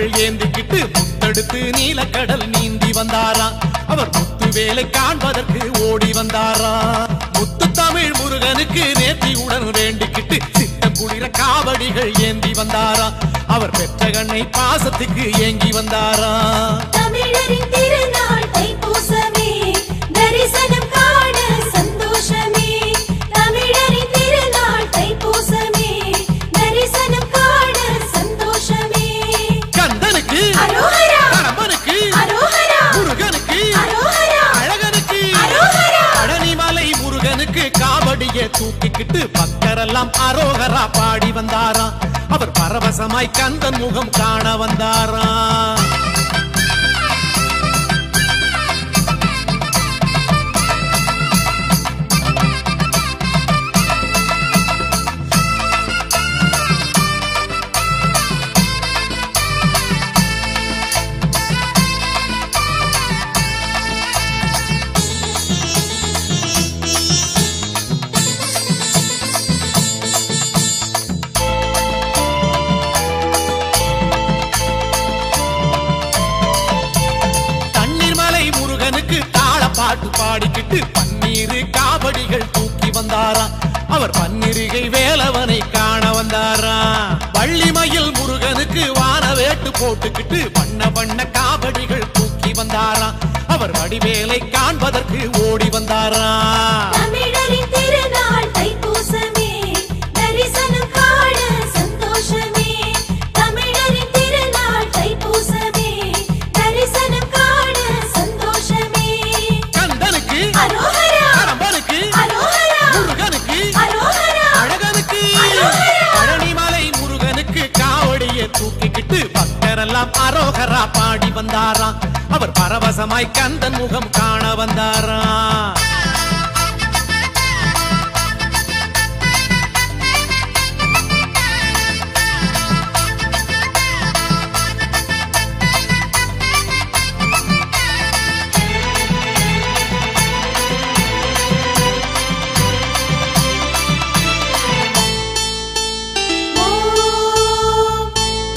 காவடிகள் ஏந்திக்கிட்டு முத்தெடுத்து நீலக்கடல் நீந்தி வந்தாராம் அவர் முத்து வேலை காண்பதற்கு ஓடி வந்தாராம் முத்து தமிழ் முருகனுக்கு நேர்த்தியுடன் வேண்டிக்கிட்டு சித்தம் குளிர காவடிகள் ஏந்தி வந்தாராம் அவர் பெற்ற கண்ணை பாசத்துக்கு ஏங்கி வந்தாராம் தமிழரின் திருநாள் தைப்பூசமே தரிசனம் காண சந்தோஷமே தமிழரின் திருநாள் தைப்பூசமே தரிசனம் காண சந்தோஷமே கந்தனுக்கு அரோகரா கடம்பனுக்கு அரோகரா முருகனுக்கு அரோகரா அழகனுக்கு அரோகரா பழனிமலை முருகனுக்கு காவடிய தூக்கிக்கிட்டு பக்தரெல்லாம் அரோகரா பாடி வந்தாராம் அவர் பரவசமாய் கந்தன் முகம் காண வந்தாராம் தண்ணீர் மலை முருகனுக்கு தாள பாட்டு பாடிக்கிட்டு பன்னீரு காவடிகள் தூக்கி வந்தாராம் அவர் பன்னிருகை வேலவனை காண வந்தாராம் வள்ளிமயில் முருகனுக்கு வான வேட்டு போட்டுக்கிட்டு வண்ண வண்ண காவடிகள் தூக்கி வந்தாராம் அவர் வடிவேலை காண்பதற்கு ஓடி வந்தாராம் தமிழரின் திருநாள் தைப்பூசமே தரிசனம் காண சந்தோஷமே தமிழரின் திருநாள் தைப்பூசமே தரிசனம் காண சந்தோஷமே கந்தனுக்கு அரோகரா கடம்பனுக்கு அரோகரா முருகனுக்கு அரோகரா அழகனுக்கு அரோகரா. பழனிமலை முருகனுக்கு காவடிய தூக்கிக்கிட்டு பக்தரெல்லாம் அரோகரா பாடி வந்தாராம் அவர் பரவசமாய் கந்தன் முகம் காண வந்தாராம் ஓம்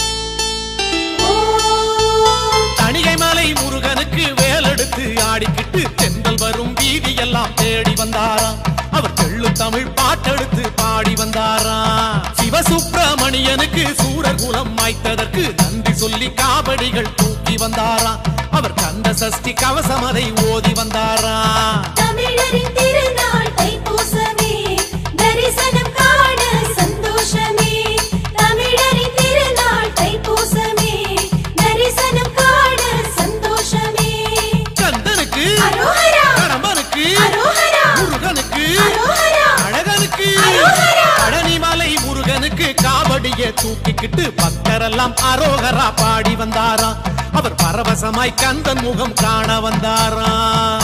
ஓம் தணிகை மலை முருகனுக்கு வேலெடுத்து ஆடிக்கிட்டு தென்றல் வரும் வீதியெல்லாம் தேடி வந்தாராம் அவர் தெள்ளு தமிழ் பாட்டெடுத்து பாடி வந்தாராம் சிவசுப்பிரமணியனுக்கு சூரர் குலம் மாய்த்ததற்கு நன்றி சொல்லி காவடிகள் தூக்கி வந்தாராம் அவர் கந்த சஷ்டி கவசம் அதை ஓதி வந்தாராம் தமிழரின் திருநாள் தைப்பூசமே தரிசனம் காண சந்தோஷமே தமிழரின் திருநாள் தைப்பூசமே தரிசனம் காண சந்தோஷமே கந்தனுக்கு அரோகரா கடம்பனுக்கு அரோகரா முருகனுக்கு அரோகரா அழகனுக்கு அரோகரா. பழனிமலை முருகனுக்கு காவடிய தூக்கிக்கிட்டு பக்தரெல்லாம் அரோகரா பாடி வந்தாராம் அவர் பரவசமாய் கந்தன் முகம் காண வந்தாராம்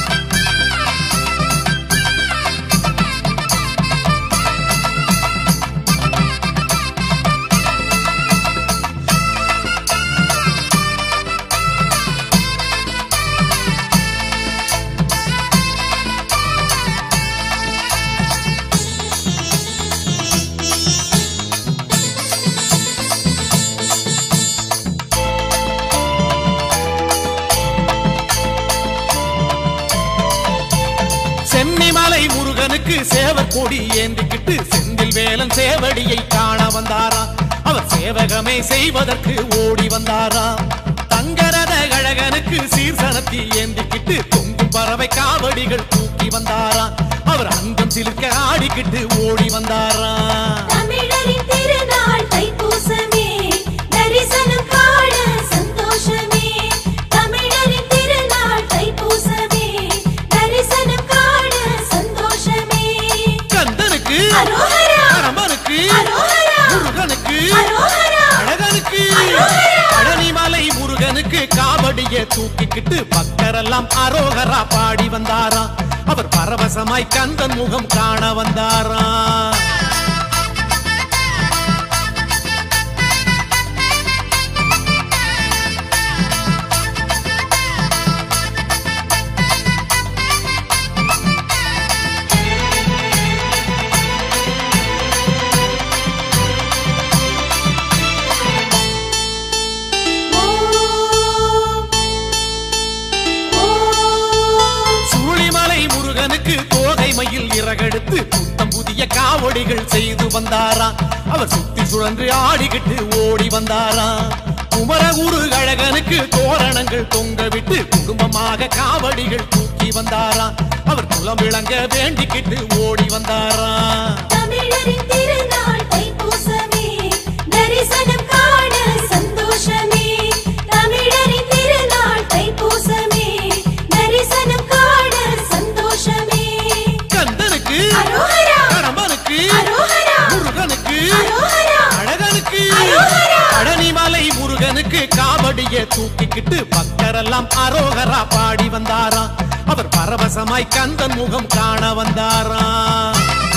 சென்னிமலை முருகனுக்கு சேவர் கொடி ஏந்திக்கிட்டு செந்தில் வேலன் சேவடியை காண வந்தாராம் அவர் சேவகமே செய்வதற்கு ஓடி வந்தாராம் தங்கரத கழகனுக்கு சீர்சனத்தி ஏந்திக்கிட்டு தொங்கும் பறவை காவடிகள் தூக்கி வந்தாராம் அவர் அங்கம் சிலுக்க ஆடிக்கிட்டு ஓடி வந்தாராம் தமிழரின் திருநாள் தைப்பூசமே தரிசனம் காண சந்தோஷமே தமிழரின் திருநாள் தைப்பூசமே தரிசனம் காண சந்தோஷமே கந்தனுக்கு அரோகரா கடம்பனுக்கு அரோகரா முருகனுக்கு அரோகரா அழகனுக்கு பழனிமலை முருகனுக்கு காவடிய தூக்கிக்கிட்டு பக்தரெல்லாம் அரோகரா பாடி வந்தாராம் அவர் பரவசமாய் கந்தன் முகம் காண வந்தாராம் சிறகெடுத்து புத்தம் புதிய காவடிகள் செய்து வந்தாராம் அவர் சுத்தி சுழன்று ஆடிக்கிட்டு ஓடி வந்தாராம் குமரகுரு அழகனுக்கு தோரணங்கள் தொங்க விட்டு குடும்பமாக காவடிகள் தூக்கி வந்தாராம் அவர் குலம் விளங்க வேண்டிக்கிட்டு ஓடி வந்தாராம் தமிழரின் திருநாள் தைப்பூசமே தரிசனம் காண சந்தோஷமே தமிழரின் திருநாள் தைப்பூசமே தரிசனம் காண சந்தோஷமே கந்தனுக்கு அரோகரா கடம்பனுக்கு அரோகரா முருகனுக்கு அரோகரா அழகனுக்கு அரோகரா. பழனிமலை முருகனுக்கு காவடிய தூக்கிக்கிட்டு பக்தரெல்லாம் அரோகரா பாடி வந்தாராம் அவர் பரவசமாய் கந்தன் முகம் காண வந்தாராம்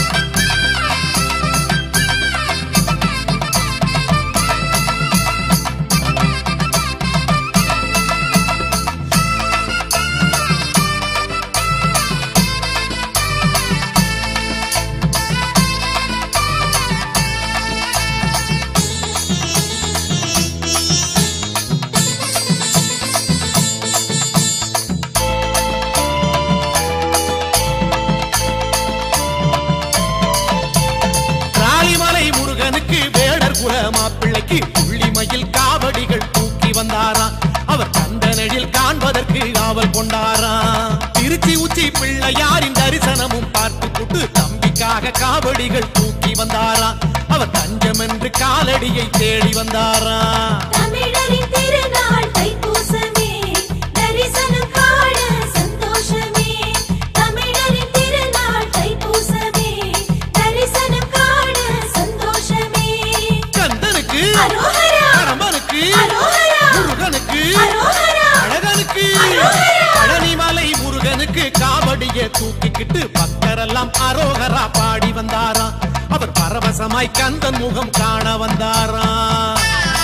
ராலிமலை முருகனுக்கு வேடர் குல மாப்பிள்ளைக்கு புள்ளிமயில் காவடிகள் தூக்கி வந்தாராம் அவர் கந்தனெழில் காண்பதற்கு ஆவல் கொண்டாராம் திருச்சி உச்சி பிள்ளையாரின் தரிசனமும் பார்த்து புட்டு தம்பிக்காக காவடிகள் தூக்கி வந்தாராம் அவர் தஞ்சம் என்று காலடியை தேடி வந்தாராம் தமிழரின் திருநாள் தைப்பூசமே தரிசனம் காண சந்தோஷமே தமிழரின் திருநாள் தைப்பூசமே தரிசனம் காண சந்தோஷமே கந்தனுக்கு அரோகரா கடம்பனுக்கு அரோகரா முருகனுக்கு அரோகரா அழகனுக்கு அரோகரா. பழனிமலை முருகனுக்கு காவடிய தூக்கிக்கிட்டு பக்தரெல்லாம் அரோகரா பாடி வந்தாராம் அவர் பரவசமாய் கந்தன் முகம் காண வந்தாராம்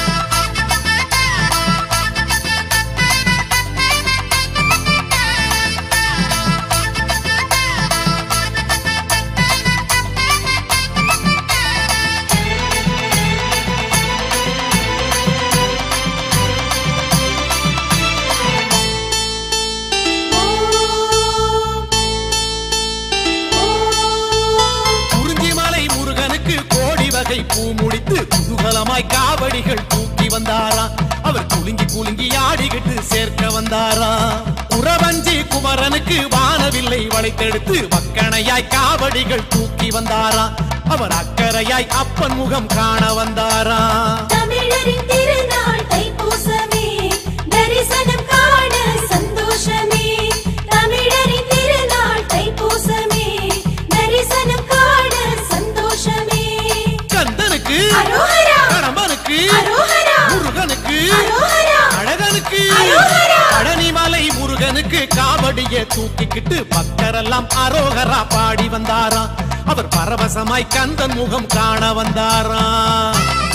குறிஞ்சிமலை முருகனுக்கு கோடி வகை பூ முடித்து குதூகலமாய் காவடிகள் தூக்கி வந்தாராம் அவர் குலுங்கி குலுங்கி ஆடிக்கிட்டு சேர்க்க வந்தாராம் உறவஞ்சி குமரனுக்கு வானவில்லை வளைத்தெடுத்து வக்கணையாய் காவடிகள் தூக்கி வந்தாராம் அவர் அக்கறையாய் அப்பன் முகம் காண வந்தாராம் தமிழரின் திருநாள் தைப்பூசமே தரிசனம் காண சந்தோஷமே தமிழரின் திருநாள் தைப்பூசமே தரிசனம் காண சந்தோஷமே கந்தனுக்கு அரோகரா கடம்பனுக்கு அரோகரா முருகனுக்கு அரோகரா அழகனுக்கு அரோகரா. பழனிமலை முருகனுக்கு காவடிய தூக்கிக்கிட்டு பக்தரெல்லாம் அரோகரா பாடி வந்தாராம் அவர் பரவசமாய் கந்தன் முகம் காண வந்தாராம்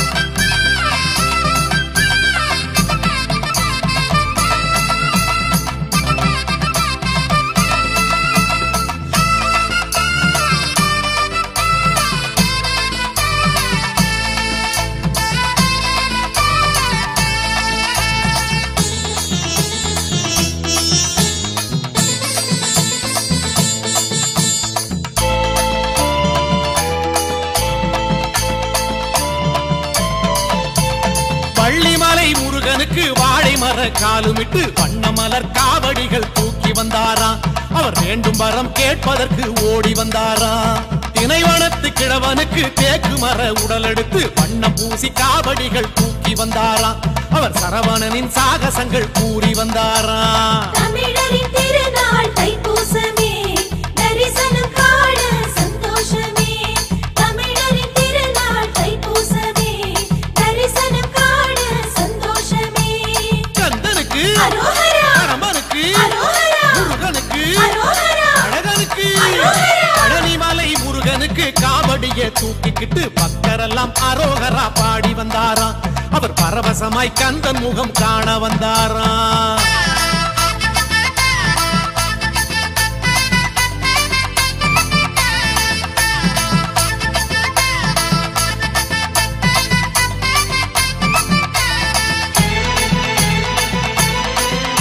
பள்ளிமலை முருகனுக்கு வாழை மர காலுமிட்டு வண்ண மலர் காவடிகள் தூக்கி வந்தாராம் அவர் வேண்டும் வரம் கேட்பதற்கு ஓடி வந்தாராம் தினைவனத்து கிழவனுக்கு தேக்கு மர உடல் எடுத்து வண்ணம் பூசி காவடிகள் தூக்கி வந்தாராம் அவர் சரவணனின் சாகசங்கள் கூறி வந்தாராம் தமிழரின் திருநாள் தைப்பூசமே தரிசனம் காண சந்தோஷமே தமிழரின் திருநாள் தைப்பூசமே தரிசனம் காண சந்தோஷமே கந்தனுக்கு அரோகரா கடம்பனுக்கு அரோகரா முருகனுக்கு அரோகரா அழகனுக்கு அரோகரா. பழனிமலை முருகனுக்கு காவடிய தூக்கிக்கிட்டு பக்தரெல்லாம் அரோகரா பாடி வந்தாராம் அவர் பரவசமாய் கந்தன் முகம் காண வந்தாராம்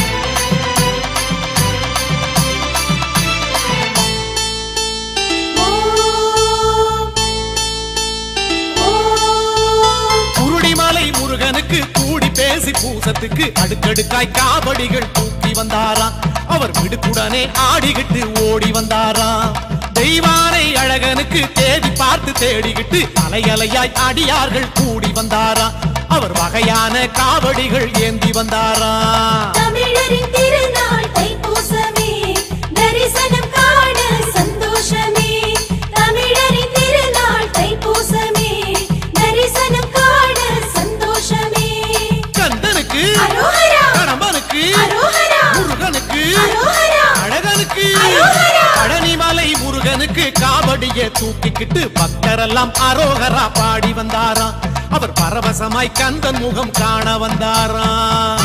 ஓம் ஐப்பசி பூசத்துக்கு அடுக்கடுக்காய் காவடிகள் தூக்கி வந்தாராம் அவர் விடுக்குடனே ஆடிக்கிட்டு ஓடி வந்தாராம் தெய்வானை அழகனுக்கு தேடி பார்த்து தேடிக்கிட்டு அலையலையாய் அடியார்கள் கூடி வந்தாராம் அவர் வகையான காவடிகள் ஏந்தி வந்தாராம் தமிழரின் திருநாள் தைப்பூசமே தரிசனம் காண சந்தோஷமே தமிழரின் திருநாள் தைப்பூசமே தரிசனம் காண சந்தோஷமே கந்தனுக்கு அரோகரா கடம்பனுக்கு அரோகரா முருகனுக்கு அரோகரா அழகனுக்கு அரோகரா. பழனிமலை முருகனுக்கு காவடிய தூக்கிக்கிட்டு பக்தரெல்லாம் அரோகரா பாடி வந்தாராம் அவர் பரவசமாய் கந்தன் முகம் காண வந்தாராம்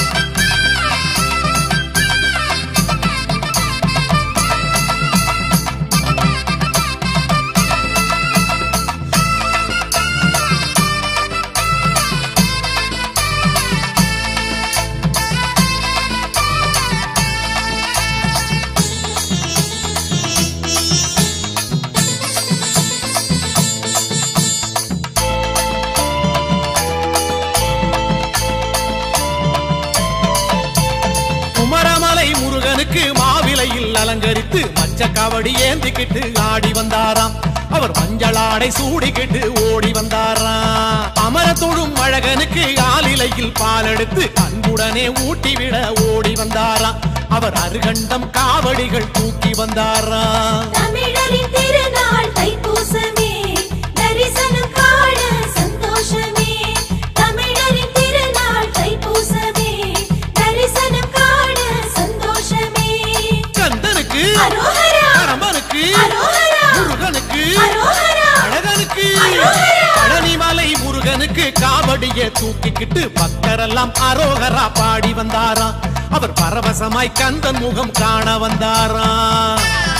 குமரமலை முருகனுக்கு மாவிலையில் அலங்கரித்து மச்ச காவடி ஏந்திக்கிட்டு ஆடி வந்தாராம் அவர் மஞ்சளாடை சூடிக்கிட்டு ஓடி வந்தாராம் அமர தொழும் அழகனுக்கு ஆலிலையில் பால் எடுத்து அன்புடனே ஊட்டிவிட ஓடி வந்தாராம் அவர் அருகண்டம் காவடிகள் தூக்கி வந்தாராம் தமிழரின் திருநாள் தைப்பூசமே தரிசனம் காண சந்தோஷமே தமிழரின் திருநாள் தைப்பூசமே தரிசனம் காண சந்தோஷமே கந்தனுக்கு அரோகரா கடம்பனுக்கு அரோகரா முருகனுக்கு அரோகரா அழகனுக்கு அரோகரா. பழனிமலை முருகனுக்கு காவடிய தூக்கிக்கிட்டு பக்தரெல்லாம் அரோகரா பாடி வந்தாராம் அவர் பரவசமாய் கந்தன் முகம் காண வந்தாராம்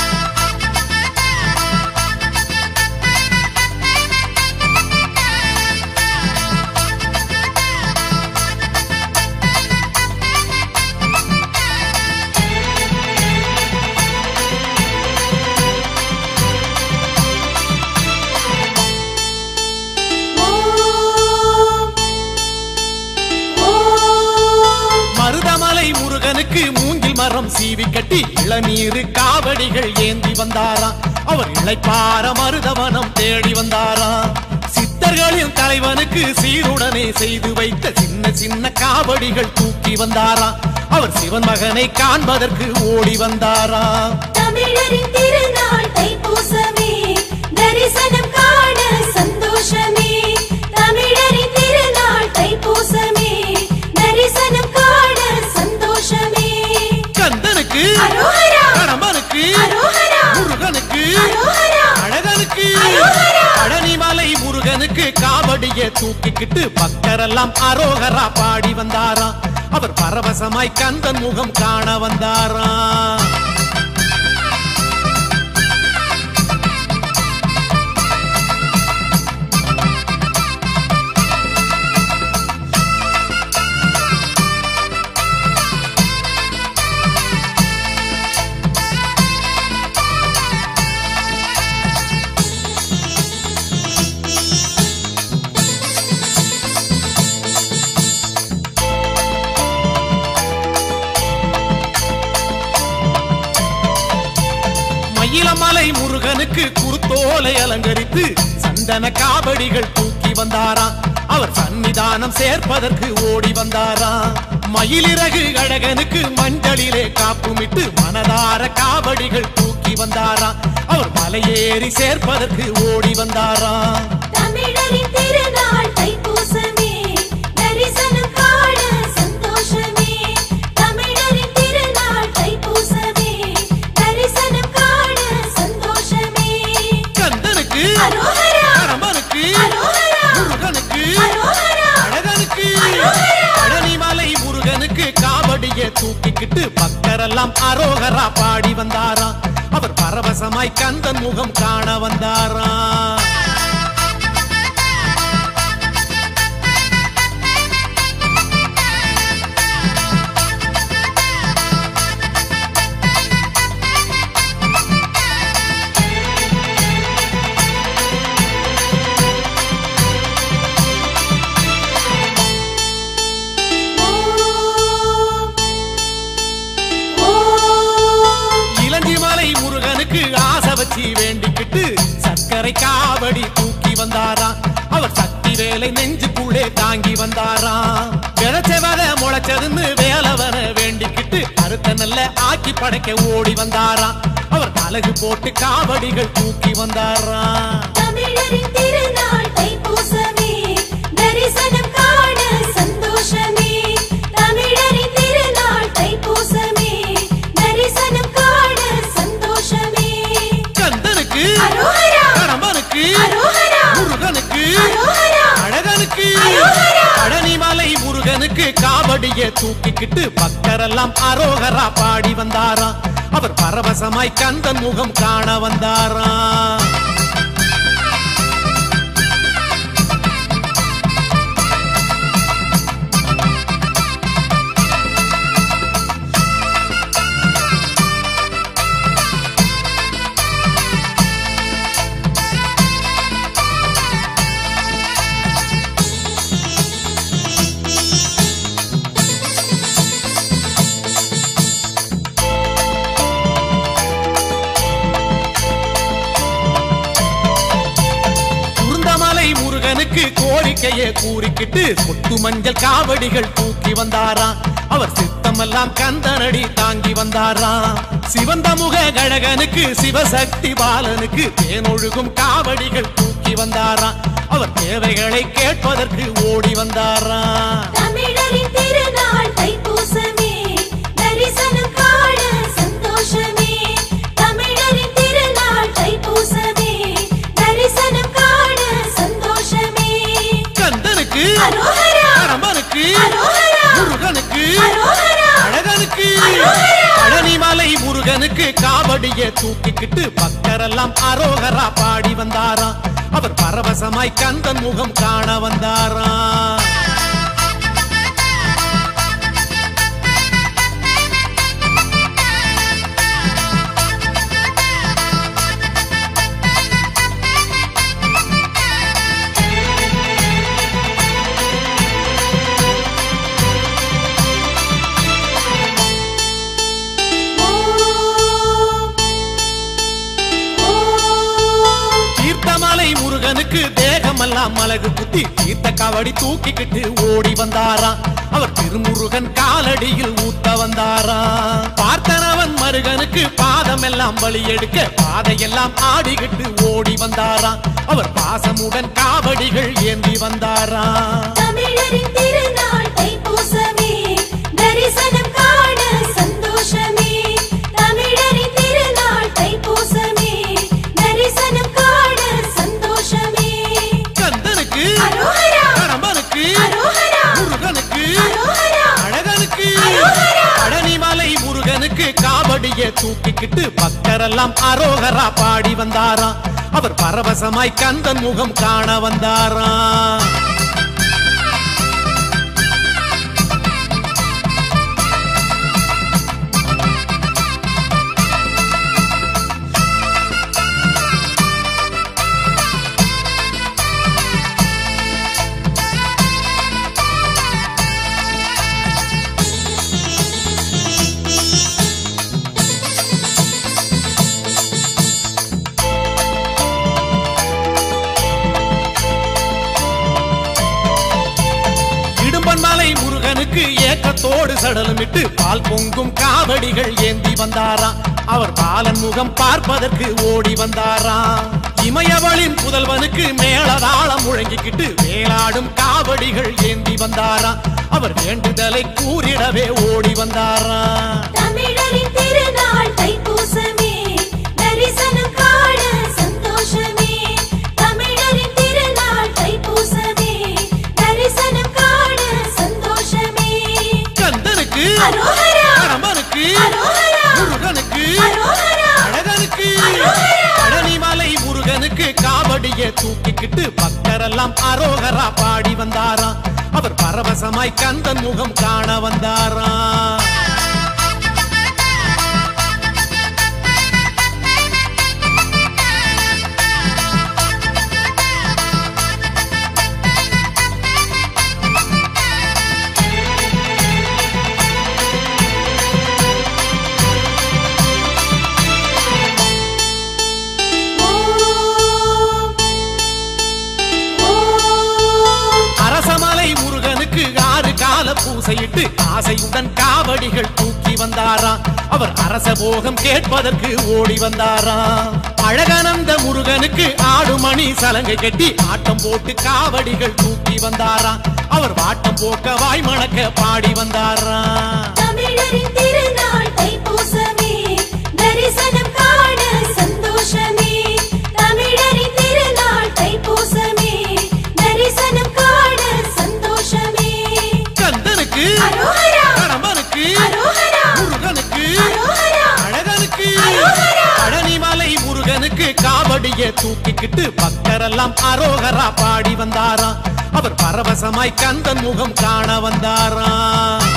ஓம் ஓம் மருதமலை முருகனுக்கு மூங்கில் மரம் சீவி கட்டி இளநீரு காவடிகள் ஏந்தி வந்தாராம் அவர் இளைப்பார மருதவனம் தேடி வந்தாராம் சித்தர்களின் தலைவனுக்கு சீருடனே செய்து வைத்த சின்ன சின்ன காவடிகள் தூக்கி வந்தாராம் அவர் சிவன் மகனை காண்பதற்கு ஓடி வந்தாராம் தமிழரின் திருநாள் தைப்பூசமே தரிசனம் காண சந்தோஷமே தமிழரின் திருநாள் தைப்பூசமே தரிசனம் காண சந்தோஷமே கந்தனுக்கு அரோகரா கடம்பனுக்கு அரோகரா முருகனுக்கு அரோகரா அழகனுக்கு அரோகரா. பழனிமலை முருகனுக்கு காவடிய தூக்கிக்கிட்டு பக்தரெல்லாம் அரோகரா பாடி வந்தாராம் அவர் பரவசமாய் கந்தன் முகம் காண வந்தாராம் மயிலமலை முருகனுக்கு குருத்தோலை அலங்கரித்து சந்தன காவடிகள் தூக்கி வந்தாராம் அவர் சன்னிதானம் சேர்ப்பதற்கு ஓடி வந்தாராம் மயிலிறகு அழகனுக்கு மஞ்சளிலே காப்புமிட்டு மனதார காவடிகள் தூக்கி வந்தாராம் அவர் மலையேறி சேர்ப்பதற்கு ஓடி வந்தாராம் தமிழரின் திருநாள் தைப்பூசமே தரிசனம் காண சந்தோஷமே தமிழரின் திருநாள் தைப்பூசமே தரிசனம் காண சந்தோஷமே கந்தனுக்கு அரோகரா கடம்பனுக்கு அரோகரா முருகனுக்கு அரோகரா அழகனுக்கு அரோகரா. பழனிமலை முருகனுக்கு காவடிய தூக்கிக்கிட்டு பக்தரெல்லாம் அரோகரா பாடி வந்தாராம் அவர் பரவசமாய் கந்தன் முகம் காண வந்தாராம் தாங்கி வந்தாராம் விளைச்சவத முளைச்சதுன்னு வேலவன வேண்டிக்கிட்டு அறுத்த நல்ல ஆக்கி படைக்க ஓடி வந்தாராம் அவர் அழகு போட்டு காவடிகள் தூக்கி வந்தாராம் தமிழரின் திருநாள் தைப்பூசமே தரிசனம் காண சந்தோஷமே தமிழரின் திருநாள் தைப்பூசமே தரிசனம் காண சந்தோஷமே கந்தனுக்கு அரோகரா கடம்பனுக்கு அரோகரா முருகனுக்கு அரோகரா அழகனுக்கு அரோகரா. பழனிமலை முருகனுக்கு காவடிய தூக்கிக்கிட்டு பக்தரெல்லாம் அரோகரா பாடி வந்தாராம் அவர் பரவசமாய் கந்தன் முகம் காண வந்தாராம் குருந்தமலை முருகனுக்கு கோரிக்கையை கூறிக்கிட்டு கொத்து மஞ்சள் காவடிகள் தூக்கி வந்தாராம் அவர் சித்தமெல்லாம் கந்தனடி தாங்கி வந்தாராம் சிவந்த முக கழகனுக்கு சிவசக்தி பாலனுக்கு தேனொழுகும் காவடிகள் தூக்கி வந்தாராம் அவர் தேவைகளை கேட்பதற்கு ஓடி வந்தாராம் தமிழரின் திருநாள் தைப்பூசமே தரிசனம் காண சந்தோஷமே தமிழரின் திருநாள் தைப்பூசமே தரிசனம் காண சந்தோஷமே கந்தனுக்கு அரோகரா கடம்பனுக்கு அரோகரா முருகனுக்கு அரோகரா அழகனுக்கு அரோகரா. பழனிமலை முருகனுக்கு காவடிய தூக்கிக்கிட்டு பக்தரெல்லாம் அரோகரா பாடி வந்தாராம் அவர் பரவசமாய் கந்தன் முகம் காண வந்தாராம் ஓம் ஓம் தீர்த்தமலை முருகனுக்கு தேகமெல்லாம் அழகு குத்தி தீர்த்த காவடி தூக்கிக்கிட்டு ஓடி வந்தாராம் அவர் திருமுருகன் காலடியில் ஊத்த வந்தாராம் பார்த்தனவன் மருகனுக்கு பாதமெல்லாம் வழி எடுக்க பாதையெல்லாம் ஆடிக்கிட்டு ஓடி வந்தாராம் அவர் பாசமுடன் காவடிகள் ஏந்தி வந்தாராம் தமிழரின் திருநாள் தைப்பூசமே தரிசனம் காண சந்தோஷமே தமிழரின் திருநாள் தைப்பூசமே தரிசனம் காண சந்தோஷமே கந்தனுக்கு அரோகரா கடம்பனுக்கு அரோகரா முருகனுக்கு அரோகரா அழகனுக்கு அரோகரா. பழனிமலை முருகனுக்கு காவடிய தூக்கிக்கிட்டு பக்தரெல்லாம் அரோகரா பாடி வந்தாராம் அவர் பரவசமாய் கந்தன் முகம் காண வந்தாராம் இடும்பன்மலை முருகனுக்கு ஏக்கத்தோடு சடலமிட்டு பால் பொங்கும் காவடிகள் ஏந்தி வந்தாராம் அவர் பாலன் முகம் பார்ப்பதற்கு ஓடி வந்தாராம் இமயவளின் புதல்வனுக்கு மேளதாளம் முழங்கிக்கிட்டு வேலாடும் காவடிகள் ஏந்தி வந்தாராம் அவர் வேண்டுதலை கூறிடவே ஓடி வந்தாராம் தமிழரின் திருநாள் தைப்பூசமே தரிசனம் காண சந்தோஷமே தமிழரின் திருநாள் தைப்பூசமே தரிசனம் காண சந்தோஷமே கந்தனுக்கு அரோகரா கடம்பனுக்கு அரோகரா முருகனுக்கு அரோகரா அழகனுக்கு அரோகரா. பழனிமலை முருகனுக்கு காவடிய தூக்கிக்கிட்டு பக்தரெல்லாம் அரோகரா பாடி வந்தாராம் அவர் பரவசமாய் கந்தன் முகம் காண வந்தாராம் ஓம் ஓம் ஓசையிட்டு ஆசையுடன் காவடிகள் தூக்கி வந்தாராம் அவர் அரச போகம் கேட்பதற்கு ஓடி வந்தாராம் அழகனந்த முருகனுக்கு ஆடுமணி சலங்கை கட்டி ஆட்டம் போட்டு காவடிகள் தூக்கி வந்தாராம் அவர் வாட்டம் போக்க வாய் மணக்க பாடி வந்தாராம் தமிழரின் திருநாள் தைப்பூசமே தரிசனம் காண சந்தோஷமே தமிழரின் திருநாள் தைப்பூசமே தரிசனம் காண சந்தோஷமே கந்தனுக்கு அரோகரா கடம்பனுக்கு அரோகரா முருகனுக்கு அரோகரா அழகனுக்கு அரோகரா. பழனிமலை முருகனுக்கு காவடிய தூக்கிக்கிட்டு பக்தரெல்லாம் அரோகரா பாடி வந்தாராம் அவர் பரவசமாய் கந்தன் முகம் காண வந்தாராம்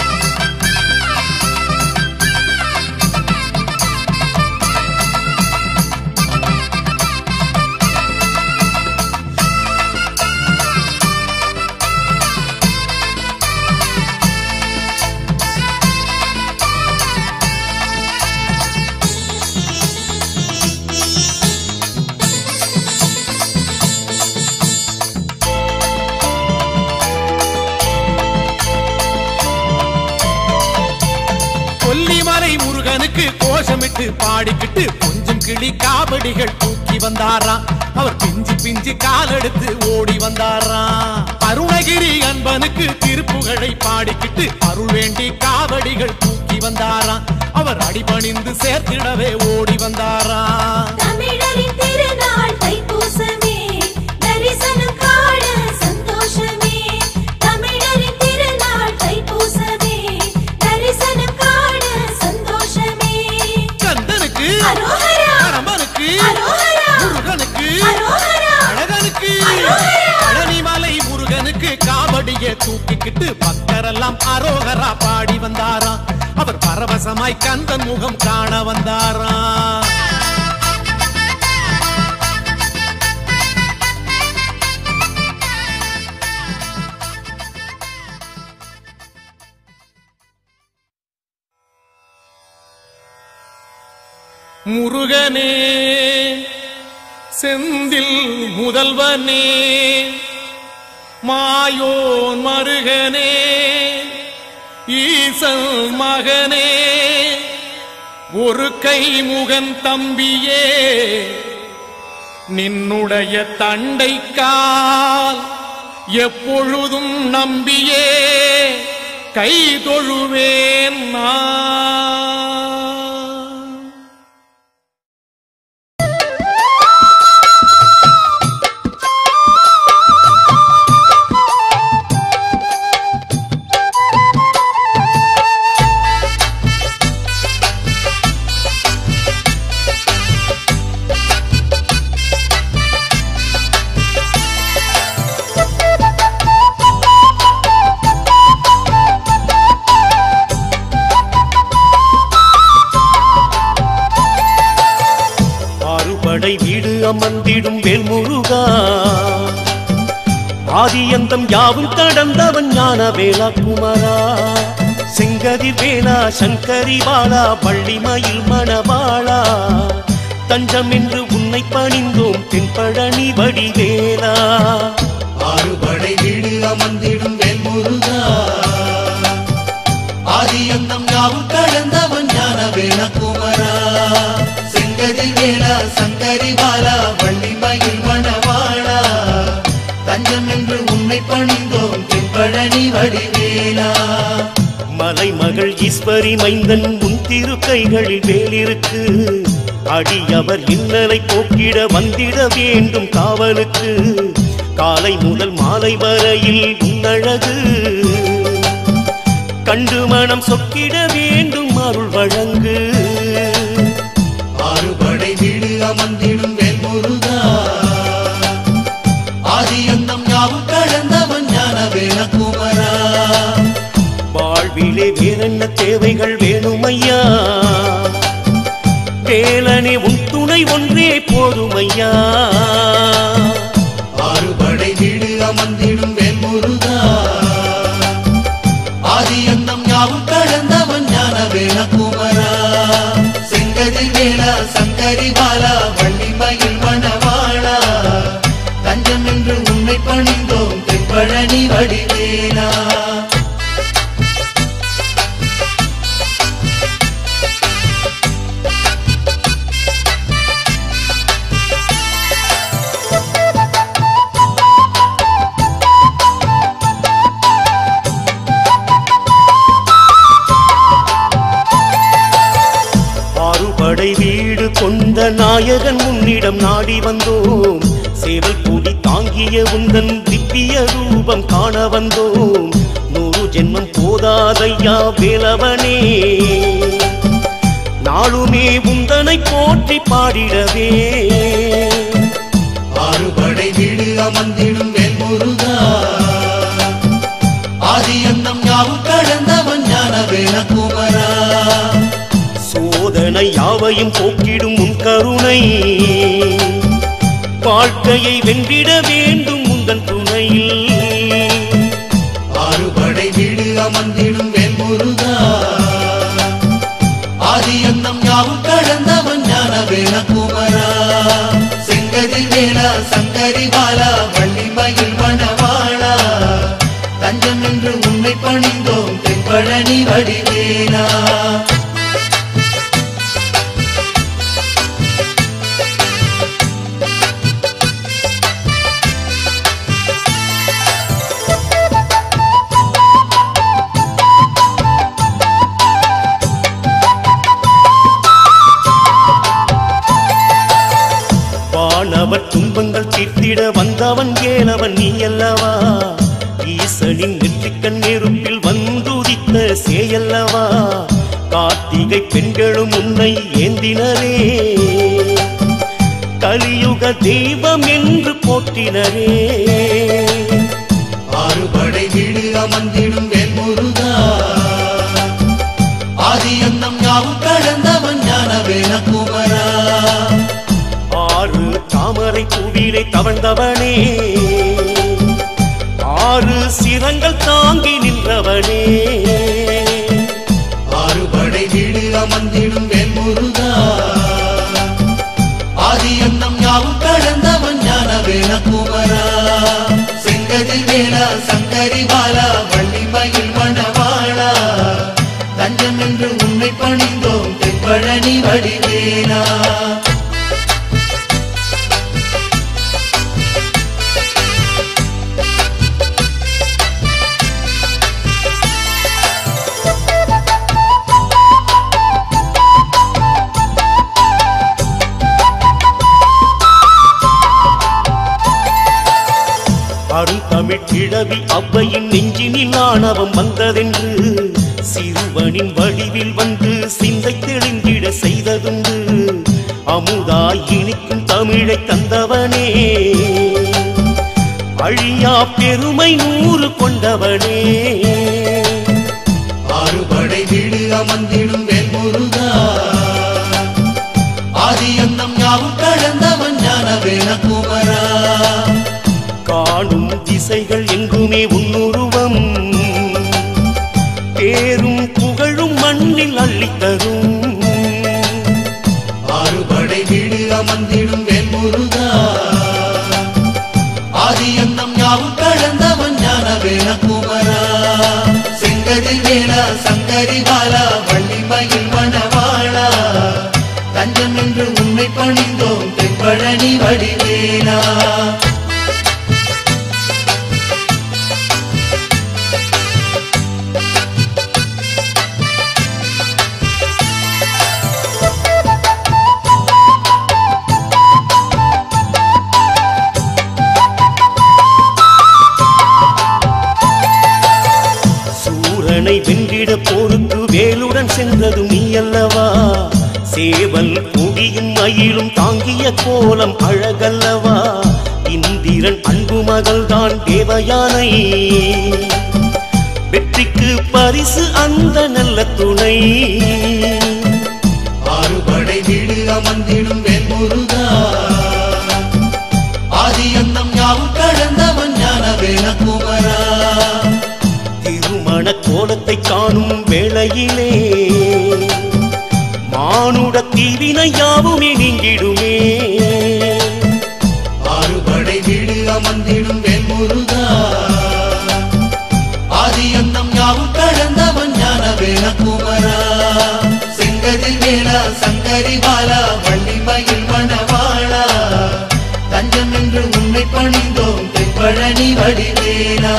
கொல்லிமலை முருகனுக்கு கோஷமிட்டு பாடிக்கிட்டு கொஞ்சம் கிளி காவடிகள் தூக்கி வந்தாராம் அவர் பிஞ்சு பிஞ்சு காலெடுத்து ஓடி வந்தாராம் அருணகிரி அன்பனுக்கு திருப்புகழை பாடிக்கிட்டு அருள் வேண்டி காவடிகள் தூக்கி வந்தாராம் அவர் அடிபணிந்து சேர்த்திடவே ஓடி வந்தாராம் தமிழரின் திருநாள் தைப்பூசமே தரிசனம் காண சந்தோஷமே தமிழரின் திருநாள் தைப்பூசமே தரிசனம் காண சந்தோஷமே கந்தனுக்கு அரோகரா. கடம்பனுக்கு அரோகரா. முருகனுக்கு அரோகரா. அழகனுக்கு அரோகரா. பழனிமலை முருகனுக்கு காவடிய தூக்கிக்கிட்டு பக்தரெல்லாம் அரோகரா பாடி வந்தாராம் அவர் பரவசமாய் கந்தன் முகம் காண வந்தாராம் முருகனே செந்தில் முதல்வனே மாயோன் மருகனே ஈசல் மகனே ஒரு கை முகன் தம்பியே நின்னுடைய தண்டைக்கால் எப்பொழுதும் நம்பியே கை தொழுவேன் நான் ஆறுபடை வீடு அமர்ந்திடும் வேல்முருகா ஆதியந்தம் யாவும் கடந்தவன் ஞான வேளா குமரா செங்கதி வேளா சங்கரி பாலா பள்ளிமயில் மணவாளா தஞ்சம் என்று உன்னை பணிந்தோம் தென்பழனி வடிவேலா ஆறுபடை வீடு அமர்ந்திடும் வேல்முருகா ஆதியந்தம் யாவும் கடந்தவன் ஞான வேணகுமரா செங்கதி வேளா சங்கரி பாலா வள்ளி மயில் மணவாளா தஞ்சம் என்று உன்னை பணிந்தோம் தென்பழனி வடிவேலா மலைமகள் ஈஸ்வரி மைந்தன் உன் திருக்கைகளில் வேலிருக்கு அடியவர் இன்னலை போக்கிட வந்திட வேண்டும் காவலுக்கு காலை முதல் மாலை வரையில் உன்னழகு கண்டு மனம் சொக்கிட வேண்டும் அருள் வழங்கு ஆறுபடை வீடு அமர்ந்திடும் வேல்முருகா ஆதியந்தம் யாவும் கடந்தவன் ஞான வேணகுமரா வாழ்விலே வேறென்ன தேவைகள் வேணுமையா வேலனே உன் துணை ஒன்றே போதுமையா ஆறுபடை வீடு அமர்ந்திடும் வேல்முருகா ஆதியந்தம் யாவும் கடந்தவன் ஞான வேணகுமரா செங்கதி வேளா சங்கரி பாலா வள்ளி மயில் மணவாளா தஞ்சம் என்று உன்னை பணிந்தோம் தென்பழனி வடிவேலா நாயகன் உன்னிடம் நாடி வந்தோம் சேவல் கூடி தாங்கிய உந்தன் திவ்ய ரூபம் காண வந்தோம் நூறு ஜென்மம் போதாதையா வேலவனே நாளுமே உந்தனை போற்றி பாடிடவே ஆறுபடை வீடு அமர்ந்திடும் வேல்முருகா ஆதி அந்தம் யாவும் கடந்தவன் ஞான வேணகுமரா சோதனை யாவையும் போக்கிடும் உன் கருணை வாழ்க்கையை வென்றிட வேண்டும் உந்தன் துணையில் ஆறுபடை வீடு அமர்ந்திடும் வேல்முருகா ஆதி அந்தம் யாவும் கடந்தவன் ஞான வேணகுமரா செங்கதில் வேளா சங்கரி பாலா வள்ளிமயில் மணவாளா தஞ்சம் என்று உன்னை பணிந்தோம் தென்பழனி வடிவேலா வானவர் துன்பங்கள் தீர்த்திட வந்தவன் ஏனவன் நீ அல்லவா ஈசனின் நெற்றிக்கண் நெருப்பில் வந்துதித்த சேயல்லவா கார்த்திகை பெண்களும் உன்னை ஏந்தினரே கலியுக தெய்வம் என்று போற்றினரே ஆறுபடை வீடு அமர்ந்திடும் வேல்முருகா ஆதி அந்தம் யாவும் கடந்தவன் ஞான வேணகுமரா ஆறு தாமரை பூவிலே தவழ்ந்தவனே ஆறு சிரங்கள் தாங்கி நின்றவனே ஆறுபடை வீடு அமர்ந்திடும் வேல்முருகா ஆதி அந்தம் யாவும் கடந்தவன் ஞான வேணகுமரா செங்கதில் வேளா சங்கரி பாலா வள்ளிமயில் மணவாளா தஞ்சம் என்று உன்னை பணிந்தோம் தென்பழனி வடிவேலா அருள் தமிழ் கிழவி அவ்வையின் நெஞ்சினில் ஆணவம் வந்ததென்று சிறுவனின் வடிவில் வந்து சிந்தை தெளிந்திட செய்ததுண்டு அமுதாய் இனிக்கும் தமிழை தந்தவனே அழியா பெருமை நூறு கொண்டவனே ஆறுபடை வீடு அமர்ந்திடும் வேல்முருகா ஆதி அந்தம் யாவும் கடந்தவன் ஞான வேணகுமரா காணும் திசைகள் எங்குமே உன்னுருவம் பேரும் புகழும் மண்ணில் அள்ளித்தரும் ஆறுபடை வீடு அமர்ந்திடும் வேல்முருகா ஆதி அந்தம் யாவும் கடந்தவன் ஞான வேணகுமரா செங்கதில் வேளா சங்கரி பாலா வள்ளிமயில் மணவாளா தஞ்சம் என்று உன்னை பணிந்தோம் தென்பழனி வடிவேலா சூரனை வென்றிட போருக்கு வேலுடன் சென்றது நீ அல்லவா சேவல் கொடியும் மயிலும் தாங்கிய கோலம் அழகல்லவா இந்திரன் அன்பு மகள்தான் தேவயானை வெற்றிக்கு பரிசு அந்த நல்ல துணை ஆறுபடை வீடு அமர்ந்திடும் வேல்முருகா ஆதி அந்தம் யாவும் கடந்தவன் ஞான வேணகுமரா திருமண கோலத்தை காணும் வேளையிலே மானுட தீவினை யாவுமே நீங்கிடுமே ஆறுபடை வீடு அமர்ந்திடும் வேல்முருகா ஆதி அந்தம் யாவும் கடந்தவன் ஞான வேணகுமரா செங்கதில் வேளா சங்கரி பாலா வள்ளிமயில் மணவாளா தஞ்சம் என்று உன்னை பணிந்தோம் தென்பழனி வடிவேலா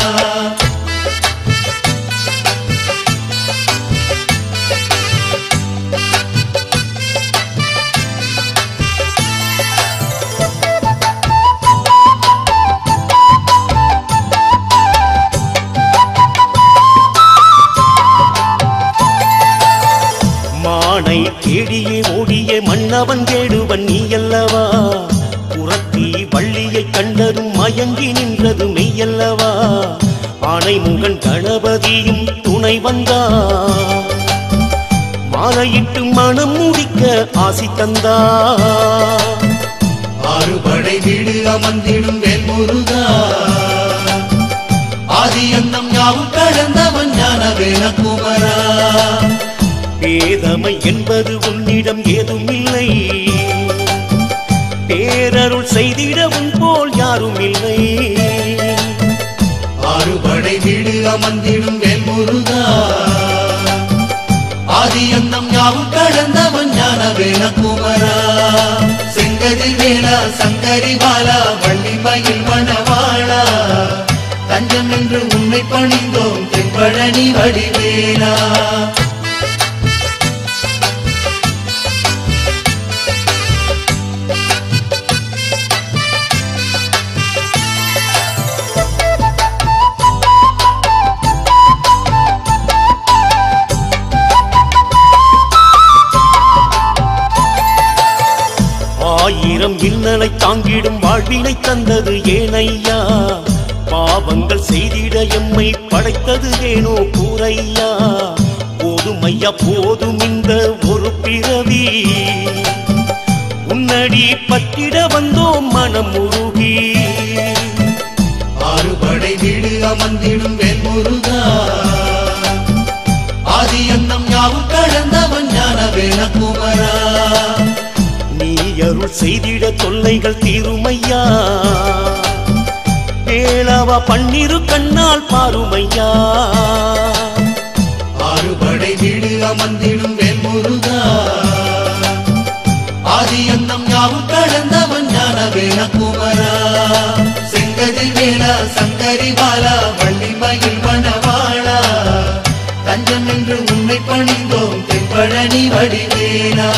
மானை தேடியே ஓடிய மன்னவன் கேடுவன் நீ அல்லவா புறத்தி வள்ளியை கண்டதும் மயங்கி நின்றது மெய்யல்லவா ஆனை முகன் கணபதியும் துணை வந்தா மாலையிட்டு மனம் முடிக்க ஆசி தந்தா ஆறுபடை வீடு அமர்ந்திடும் வேல் முருகா ஆதி அந்தம் யாவும் கடந்தவன் ஞான வேலகுமரா பேதமை என்பது உன்னிடம் ஏதும் இல்லை பேரருள் செய்திடவும் போல் யாரும் இல்லை ஆறுபடை வீடு அமர்ந்திடும் வேல் முருகா ஆதி அந்தம் யாவும் கடந்தவன் ஞான வேலகுமரா செங்கதில் வேளா சங்கரி பாலா வள்ளி மயில் மணவாளா தஞ்சம் என்று உன்னை பணிந்தோம் தென்பழனி வடிவேலா ஆயிரம் இன்னலை தாங்கிடும் வாழ்வினை தந்தது ஏனையா பாவங்கள் செய்திட எம்மை படைத்தது ஏனோ கூரையா போதும் ஐயா போதும் இந்த ஒரு பிறவி உன்னடி பற்றிட வந்தோம் மனம் உருகி ஆறுபடை வீடு அமர்ந்திடும் வேல் முருகா ஆதி அந்தம் யாவும் கடந்தவன் ஞான வேலகுமரா நீ அருள் செய்திட தொல்லைகள் தீருமையா வேளவா பன்னிரு கண்ணால் பாருமையா ஆறுபடை வீடு அமர்ந்திடும் வேல் முருகா ஆதி அந்தம் யாவும் கடந்தவன் ஞான வேலகுமரா செங்கதில் வேலா சங்கரி பாலா வள்ளி மயில் மணவாளா தஞ்சம் என்று உன்னை பணிந்தோம் தென்பழனி வடிவேலா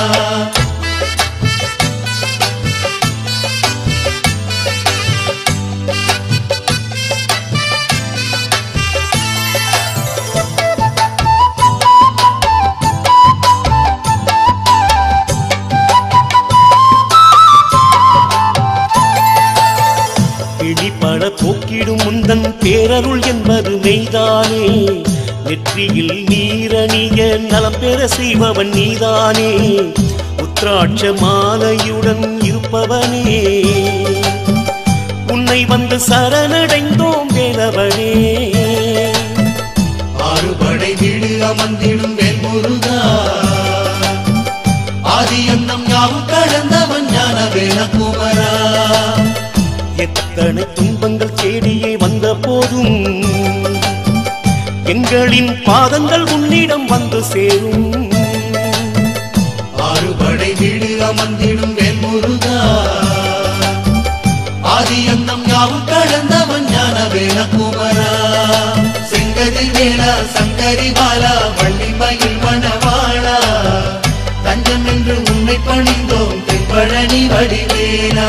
பிடிபட போக்கிடும் முந்தன் பேரருள் என்பது மெய்தானே நெற்றியில் நீரணிய நலம் பெற செய்பவன் நீதானே உத்ராட்ச மாலையுடன் இருப்பவனே உன்னை வந்து சரணடைந்தோம் வேலவனே ஆறுபடை வீடு அமர்ந்திடும் வேல் முருகா ஆதி அந்தம் யாவும் கடந்தவன் ஞான வேலகுமரா எத்தனை துன்பங்கள் தேடியே வந்த போதும் எங்களின் பாதங்கள் உன்னிடம் வந்து சேரும் ஆறுபடை வீடு அமர்ந்திடும் வேல் முருகா ஆதி அந்தம் யாவும் கடந்தவன் ஞான வேலகுமரா செங்கதில் வேலா சங்கரி பாலா வள்ளி மயில் மணவாளா தஞ்சம் என்று உன்னை பணிந்தோம் தென்பழனி வடிவேலா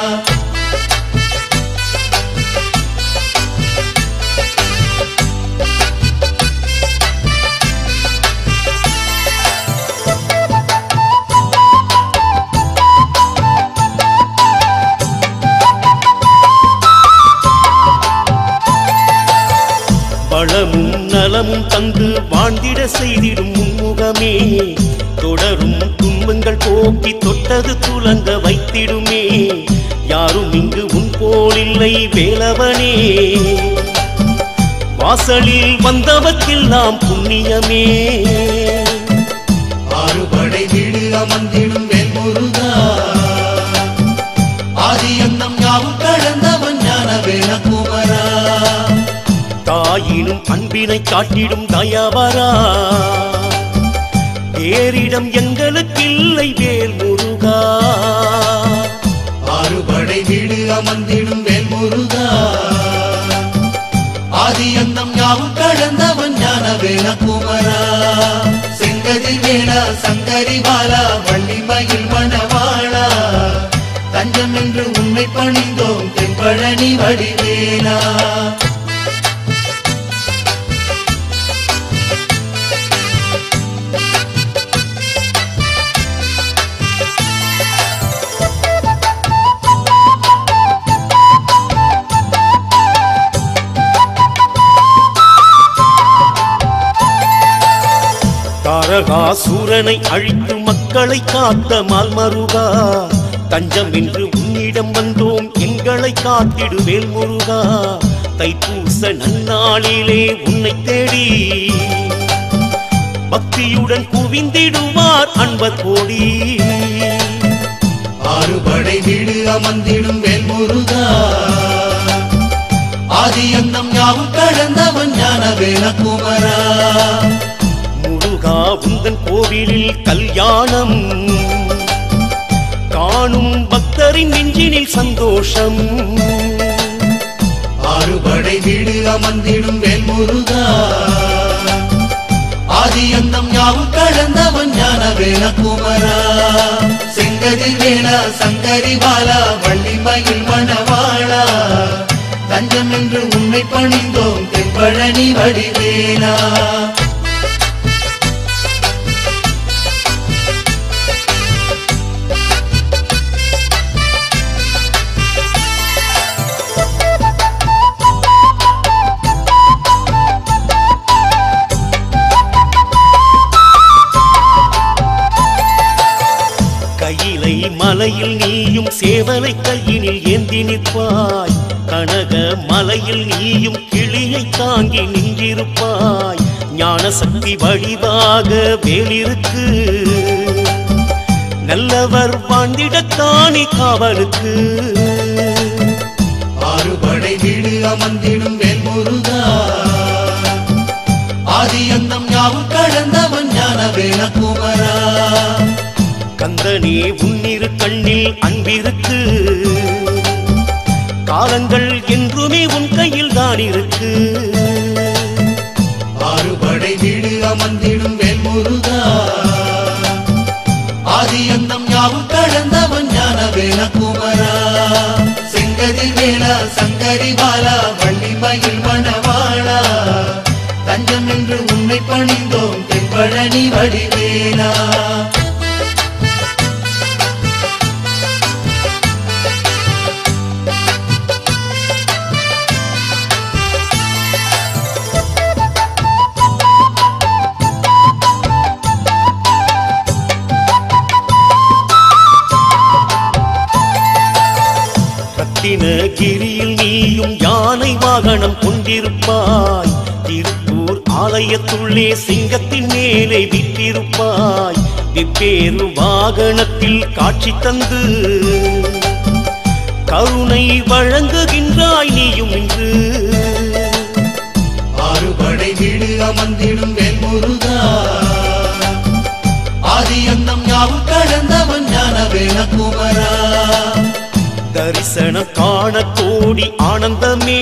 வளமும் நலமும் தந்து வாழ்ந்திட செய்திடும் முன்முகமே தொடரும் துன்பங்கள் போக்கி தொட்டது துலங்க வைத்திடுமே யாரும் இங்கு உன் போலில்லை வேலவனே வாசலில் வந்தவர்க்கெல்லாம் புண்ணியமே ஆறுபடை வீடு அமர்ந்திடும் வேல் முருகா ஆதி அந்தம் யாவும் கடந்தவன் ஞான வேலகுமரா தாயினும் அன்பினை காட்டிடும் தயாவரா பேரிடம் எங்களுக்கில்லை வேல் முருகா ஆறுபடை வீடு அமர்ந்திடும் வேல் முருகா ஆதி அந்தம் யாவும் கடந்தவன் ஞான வேலகுமரா செங்கதில் வேலா சங்கரி பாலா வள்ளி மயில் மணவாளா தஞ்சம் என்று உன்னை பணிந்தோம் தென்பழனி வடிவேலா நரகாசூரனை அழித்து மக்களை காத்த மால்மருகா தஞ்சம் என்று உன்னிடம் வந்தோம் எங்களை காத்திடுவேல் முருகா தைப்பூச நன்னாளிலே உன்னை தேடி பக்தியுடன் குவிந்திடுவார் அன்பர் கோடி ஆறுபடை வீடு அமர்ந்திடும் வேல் முருகா ஆதி அந்தம் யாவும் கடந்தவன் ஞான வேலகுமரா முருகா உந்தன் கோவிலில் கல்யாணம் காணும் பக்தரின் நெஞ்சினில் சந்தோஷம் ஆறுபடை வீடு அமர்ந்திடும் வேல் முருகா ஆதி அந்தம் யாவும் கடந்தவன் ஞான வேலகுமரா செங்கதிர் வேலா சங்கரி பாலா வள்ளி மயில் மணவாளா தஞ்சம் என்று உன்னை பணிந்தோம் தென்பழனி வடிவேலா கையிலை மலையில் நீயும் சேவலை கையினில் ஏந்தி நிற்பாய் கனக மலையில் நீயும் கிளியை தாங்கி நின்றிருப்பாய் ஞான சக்தி வடிவாக வேலிருக்கு நல்லவர் வாழ்ந்திடத்தானே காவலுக்கு ஆறுபடை வீடு அமர்ந்திடும் வேல் முருகா ஆதி அந்தம் யாவும் கடந்தவன் ஞான வேலகுமரா கந்தனே உன்னிரு கண்ணில் அன்பிருக்கு காலங்கள் என்றுமே உன் கையில் தான் இருக்கு ஆறுபடை வீடு அமர்ந்திடும் வேல் முருகா ஆதி அந்தம் யாவும் கடந்தவன் ஞான வேலகுமரா செங்கதிர் வேலா சங்கரி பாலா வள்ளி மயில் மணவாளா தஞ்சம் என்று உன்னை பணிந்தோம் தென்பழனி வடிவேலா ரத்தினகிரியில் நீயும் யானை வாகனம் கொண்டிருப்பாய் திருப்பூர் ஆலயத்துள்ளே சிங்கத்தின் மேலே விட்டிருப்பாய் வெவ்வேறு வாகனத்தில் காட்சி தந்து கருணை வழங்குகின்றாய் நீயும் இன்று ஆறுபடை வீடு அமர்ந்திடும் வேல் முருகா ஆதி அந்தம் யாவும் கடந்தவன் ஞான வேலகுமரா தரிசனம் காண கோடி ஆனந்தமே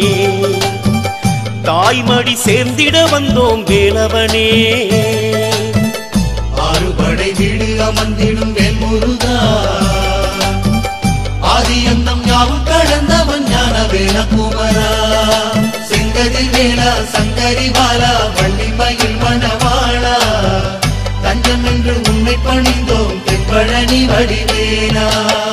தாய்மடி சேர்ந்திட வந்தோம் வேலவனே ஆறுபடை வீடு அமர்ந்திடும் வேல் முருகா ஆதி அந்தம் யாவும் கடந்தவன் ஞான வேலகுமரா செங்கதிர் வேலா சங்கரி பாலா வள்ளி மயில் மணவாளா தஞ்சம் என்று உன்னை பணிந்தோம் தென்பழனி வடிவேலா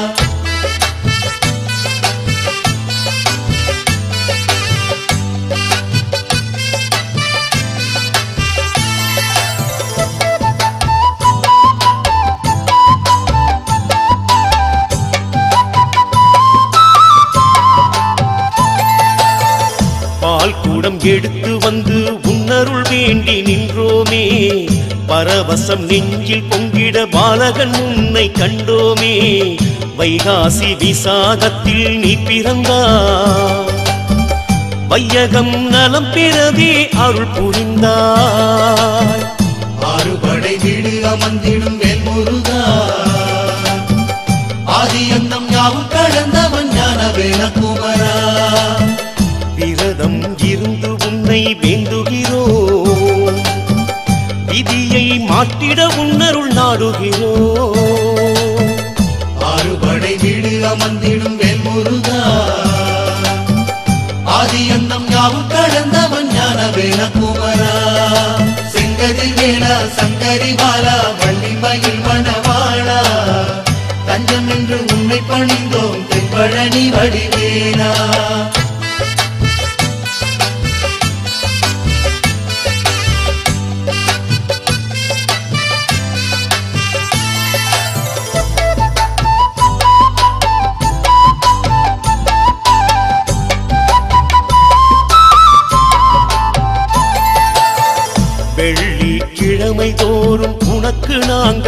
பால் கூடம் எடுத்து வந்து உன்னருள் வேண்டி நின்றோமே பரவசம் நெஞ்சில் பொங்கிட பாலகன் உன்னை கண்டோமே வைகாசி விசாகத்தில் நீ பிறந்தாய் வையகம் நலம் பெறவே அருள் புரிந்தாய் ஆறுபடை வீடு அமர்ந்திடும் வேல் முருகா ஆதி அந்தம் யாவும் கடந்தவன் ஞான வேலகுமரா விரதம் இருந்து உன்னை வேண்டுகிறோ விதியை மாற்றிட உன்னருள் நாடுகிறோ ஆறுபடை வீடு அமர்ந்திடும் வேல் முருகா ஆதி அந்தம் யாவும் கடந்தவன் ஞான வேலகுமரா செங்கதிர் வேலா சங்கரி பாலா வள்ளி மயில் மணவாளா தஞ்சம் என்று உன்னை பணிந்தோம் தென்பழனி வடிவேலா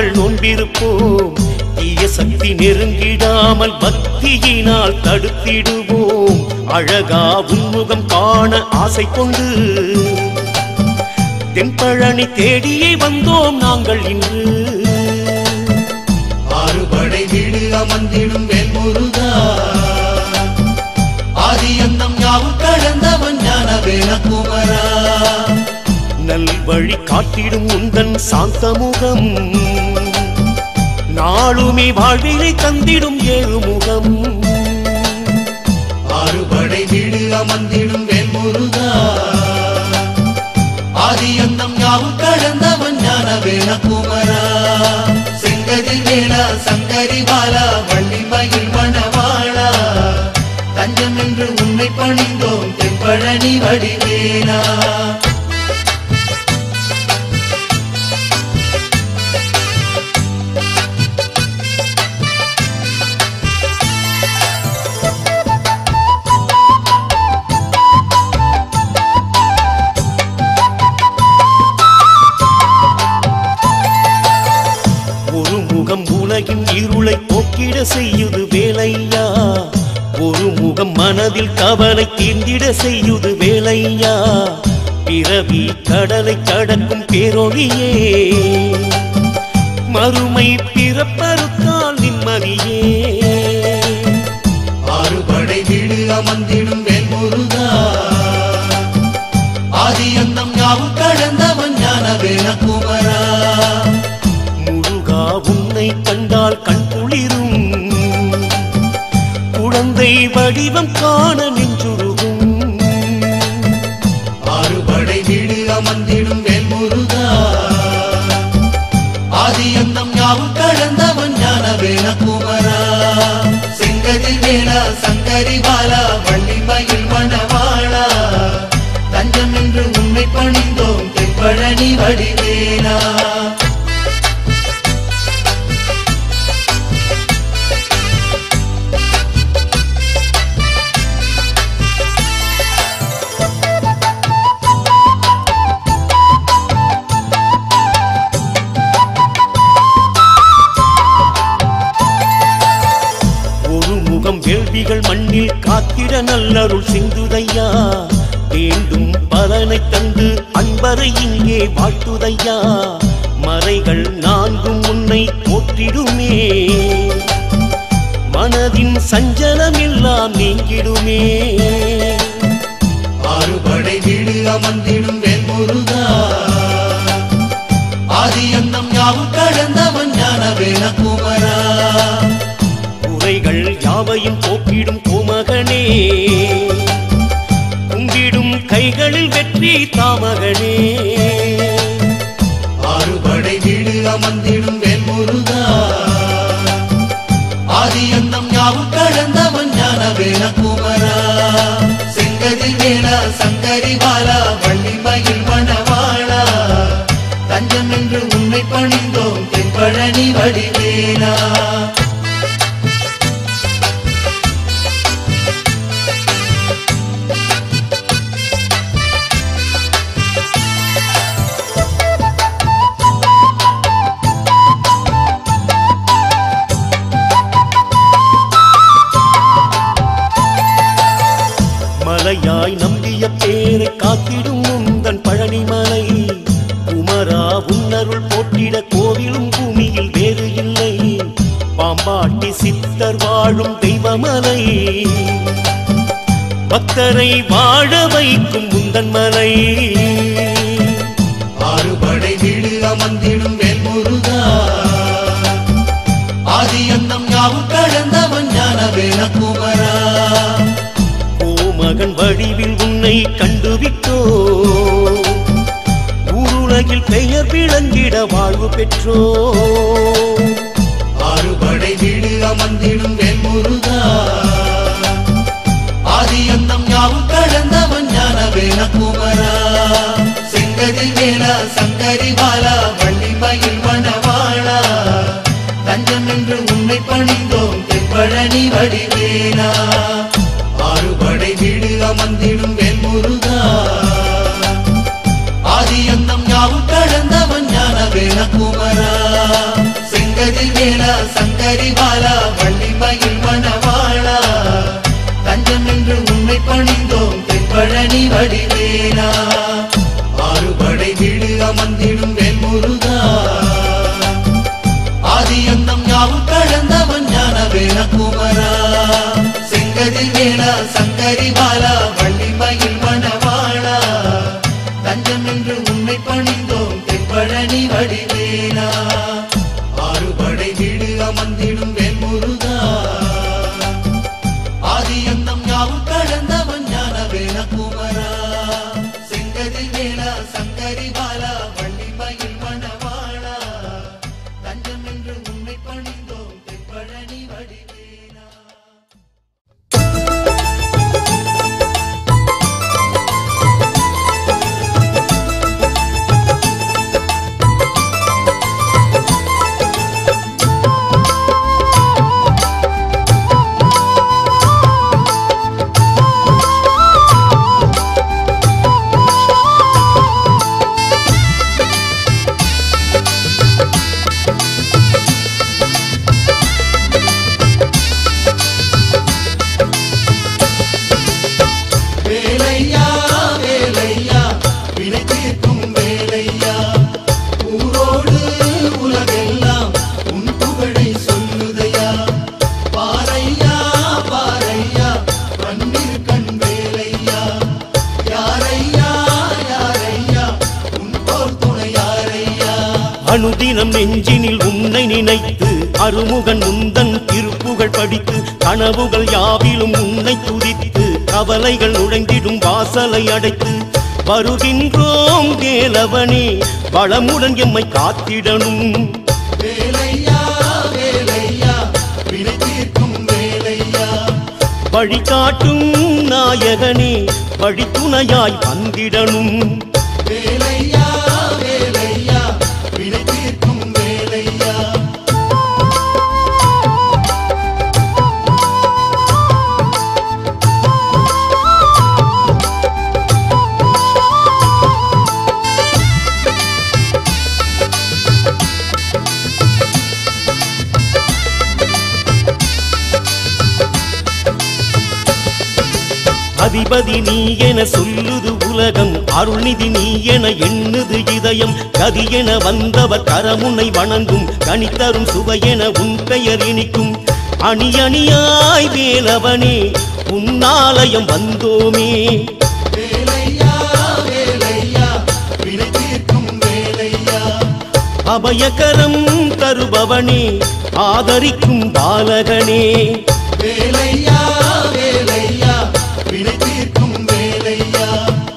நாங்கள் நோன்பிருப்போம் தீய சக்தி நெருங்கிடாமல் பக்தியினால் தடுத்திடுவோம் அழகா உன்முகம் காண ஆசை கொண்டு தென்பழனி தேடியே வந்தோம் நாங்கள் இன்று ஆறுபடை வீடு அமர்ந்திடும் வேல்முருகா ஆதியந்தம் யாவும் கடந்தவன் ஞான வேலகுமரா நல்வழி காட்டிடும் உந்தன் சாந்தமுகம் நாளுமே வாழ்விலை தந்திடும் ஏழுமுகம் ஆறுபடை வீடு அமர்ந்திடும் வேல்முருகா ஆதியந்தம் யாவும் கடந்தவன் ஞான வேலகுமரா செங்கதில் வேளா சங்கரி பாலா வள்ளி மகிழ் மணவாளா தஞ்சம் என்று உன்னை பணிந்தோம் தென்பழனி வடிவேலா ஒரு முகம் உலகின் இருளை போக்கிட செய்யுது வேலையா ஒரு முகம் மனதில் கவலை தீர்ந்திட செய்யுது வேலையா பிறவி கடலை கடக்கும் பேரொழியே மறுமை பிறப்பறுத்தால் நிம்மதியே ஆறுபடை வீடு அமர்ந்திடும் வேல்முருகா ஆதியந்தம் யாவும் கடந்தவன் ஞான வேலகுமரா முருகா உன்னை கண்டால் கண் குளிரும் குழந்தை வடிவம் காண நெஞ்சுருகும் ஆறுபடை வீடு அமர்ந்திடும் வேல்முருகா ஆதியந்தம் யாவும் கடந்தவன் ஞான வேலகுமரா செங்கதில் வேளா சங்கரி பாலா வள்ளி மகிழ் மணவாளா தஞ்சம் என்று உன்னை பணிந்தோம் தென்பழனி வடிவேலா ஒரு முகம் வேள்விகள் மண்ணில் காத்திட நல்லருள் சிந்துதையா வேண்டும் பலனை தந்து அன்பரை இங்கே வாழ்த்துதையா மறைகள் நான்கும் உன்னை போற்றிடுமே மனதின் சஞ்சலம் எல்லாம் நீங்கிடுமே ஆறுபடை வீடு அமர்ந்திடும் வேல்முருகா ஆதியந்தம் யாவும் கடந்தவன் ஞான வேலகுமரா குறைகள் யாவையும் போக்கிடும் கோமகனே கும்பிடும் கைகளில் வெற்றி தாமகனே ஆறுபடை வீடு அமர்ந்திடும் வேல்முருகா ஆதியந்தம் யாவும் கடந்தவன் ஞான வேலகுமரா செங்கதில் வேளா சங்கரி பாலா வள்ளி மகிழ் மணவாளா தஞ்சம் என்று உன்னை பணிந்தோம் தென்பழனி வடிவேலா மலையாய் நம்பிய பேரை காத்திடும் உந்தன் பழனிமலை குமரா உன்னருள் போற்றிட கோவிலும் பூமியில் வேறு இல்லை பாம்பாட்டி சித்தர் வாழும் தெய்வமலை பக்தரை வாழ வைக்கும் உந்தன் மலை ஆறுபடை வீடு அமர்ந்திடும் வேல்முருகா ஆதியந்தம் யாவும் கடந்தவன் ஞான வேலகுமரா கோமகன் வடிவில் உன்னை கண்டுவிட்டோ ஊருலகில் பெயர் விளங்கிட வாழ்வு பெற்றோ ஆறுபடை வீடு அமர்ந்திடும் வேல்முருகா ஆதியந்தம் யாவும் கடந்தவன் ஞான வேலகுமரா செங்கதில் வேளா சங்கரி பாலா வள்ளி மகிழ் மணவாளா தஞ்சம் என்று உன்னை பணிந்தோம் தென்பழனி வடிவேலா ஆறுபடை வீடு அமர்ந்திடும் வேல்முருகா ஆதியந்தம் யாவும் கடந்தவன் ஞான வேலகுமரா செங்கதில் வேளா சங்கரி பாலா வள்ளிமயில் மணவாளா தஞ்சம் என்று உண்மை பணிந்தோம் தென்பழனி வடிவேலா ஆறுபடை வீடு அமர்ந்திடும் வேல்முருகா ஆதியந்தம் யாவும் கடந்தவன் ஞான வேலகுமரா செங்கதில் வேளா சங்கரி பாலா வள்ளிமயில் மணவாளா தஞ்சம் என்று உண்மை பணிந்தோம் தென்பழனி வடிவேலா ஆறுபடை வீடு அமர்ந்திடும் வேல்முருகா ஆதியந்தம் யாவும் கடந்தவன் ஞான வேலகுமரா செங்கதில் வேளா சங்கரி பாலா வள்ளிமயில் மணவாளா தஞ்சம் என்று உண்மை பணிந்தோம் தென்பழனி வடிவேலா வேலையா வேலையா வினை தீர்க்கும் வேலையா ஊரோடு உலகெல்லாம் உன் புகழை சொல்லுதையா பாரையா பாரையா பன்னிரு கண் வேலையா யாரையா யாரையா உன் போர் துணை யாரையா அனுதினம் நெஞ்சினில் உன்னை நினைத்து அருமுகன் முந்தன் திருப்புகழ் படித்து கனவுகள் யாவிலும் உன்னை துதித்து கவலைகள் நுழைந்திடும் வாசலை அடைத்து வருகின்றோம் வேலவனே வளமுடன் எம்மை காத்திடணும் வேலையா வேலையா வினை தீர்க்கும் வேலையா வழிகாட்டும் நாயகனே வழித்துணையாய் வந்திடணும் வேலையா வேலையா வினை தீர்க்கும் வேலையா அதிபதி நீ என சொல்லுது உலகம் அருள்நிதி நீ என எண்ணுது இதயம் கதி என வந்தவர் கரமுனை வணங்கும் கனித்தரும் சுவையென உன் பெயர் இனிக்கும் அணி அணியாய் வேலவனே உன்னாலயம் வந்தோமே வேலையா வேலையா வினை தீர்க்கும் வேலையா அபயகரம் தருபவனே ஆதரிக்கும் பாலகனே வேலையா வேலையா வினை தீர்க்கும் வேலையா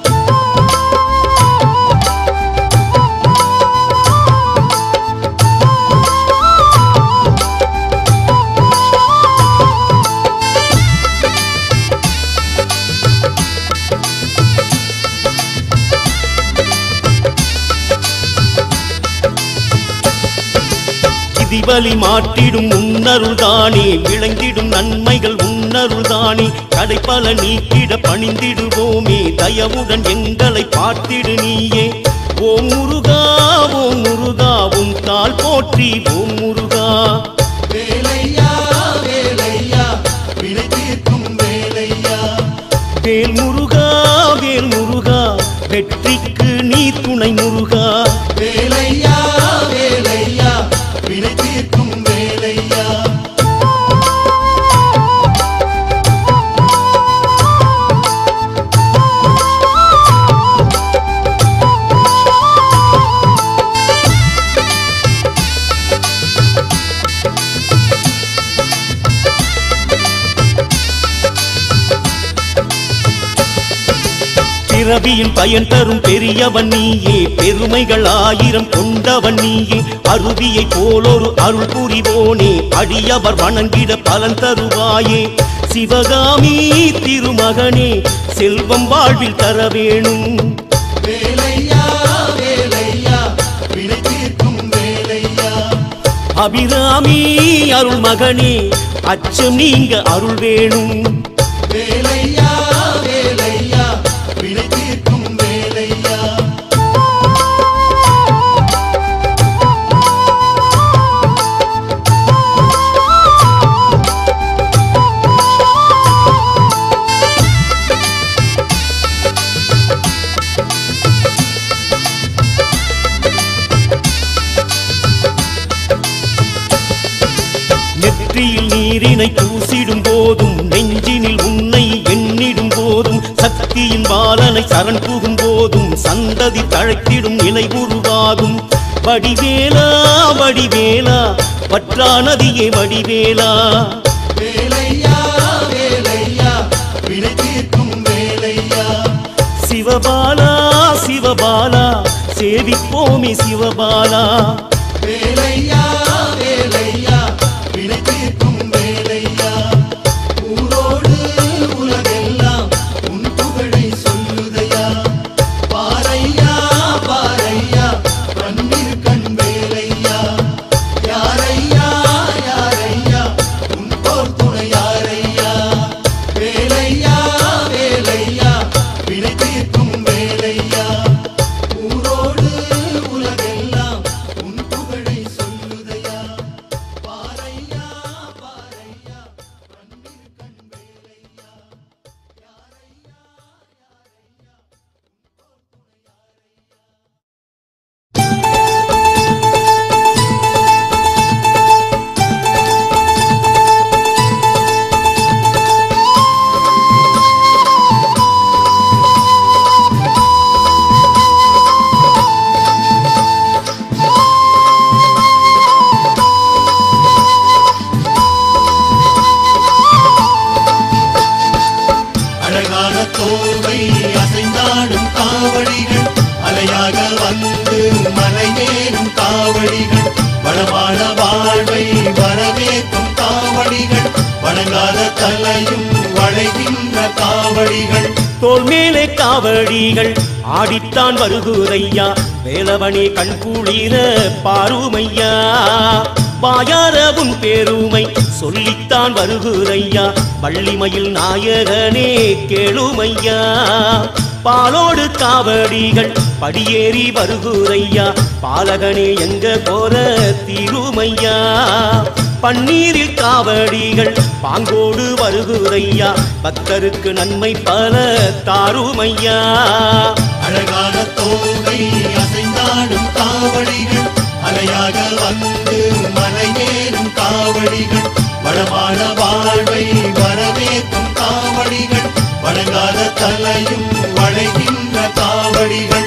விதிவலி மாற்றிடும் உன்னருள்தானே விளைந்திடும் நன்மைகள் உன்னருள்தானே கடைப்பல நீக்கிட பணிந்திடுவோமே தயவுடன் எங்களை பார்த்திடு நீயே ஓம் முருகா ஓம் முருகா உன் தாள் போற்றி ஓம் முருகா வேலையா வேலையா வினை தீர்க்கும் வேலையா வேல் முருகா வேல் முருகா வெற்றிக்கு நீ துணை முருகா வேலையா வேலையா வினை தீர்க்கும் வேலையா பிறவியின் பயன் தரும் பெரியவன் நீயே பெருமைகள் ஆயிரம் கொண்டவன் நீயே அருவியை போலொரு அருள் புரிவோனே அடியவர் வணங்கிட பலன் தருவாயே சிவகாமி திருமகனே செல்வம் வாழ்வில் தர வேணும் வேலையா வேலையா வினை தீர்க்கும் வேலையா அபிராமி அருள் மகனே அச்சம் நீங்க அருள் வேணும் வேலையா வேலையா வினை தீர்க்கும் வேலையா நீரினை பூசிடும் போதும் நெஞ்சினில் உன்னை எண்ணிடும் போதும் சக்தியின் பாலனை சரண் புகும் போதும் சந்ததி தழைத்திடும் நிலை உருவாகும் வடிவேலா வடிவேலா வற்றா நதியே வடிவேலா வேலையா வேலையா வினை தீர்க்கும் வேலையா சிவபாலா சிவபாலா சேவிப்போமே சிவபாலா வேலையா வேலையா வினை தீர்க்கும் வேலையா ஊரோடு உலகெல்லாம் உன் புகழை சொல்லுதையா பாரையா பாரையா பன்னிரு கண் வேலையா யாரையா யாரையா உன் போர் துணை யாரையா வேலையா வேலையா வினை தீர்க்கும் வேலையா ஊரோடு உலகெல்லாம் உன் புகழை சொல்லுதையா பாரையா பாரையா பன்னிரு கண் வேலையா யாரையா யாரையா உன் போர் துணை யாரையா அழகான தோவை அசைந்தாடும் காவடிகள் அலையாக வந்து மலையேறும் காவடிகள் வளமான வாழ்வை வரவேற்கும் காவடிகள் வணங்காத தலையும் வளைகின்ற காவடிகள் தோல் மேலே காவடிகள் ஆடித்தான் வருகுதையா வேலவனே கண் குளிர பாருமையா வாயாரவும் பேருமை சொல்லித்தான் வருகுதையா வள்ளிமயில் நாயகனே கேளுமையா பாலோடு காவடிகள் படியேறி வருகுதையா பாலகனே எங்க போற தீருமையா பன்னீரில் காவடிகள் பாங்கோடு வருகுதையா பக்தருக்கு நன்மை பல தாருமையா அழகான தோகை அசைந்தாடும் காவடிகள் அலையாக வந்து மலையேறும் காவடிகள் வளமான வாழ்வை வரவேற்கும் காவடிகள் வணங்காத தலையும் வளைகின்ற காவடிகள்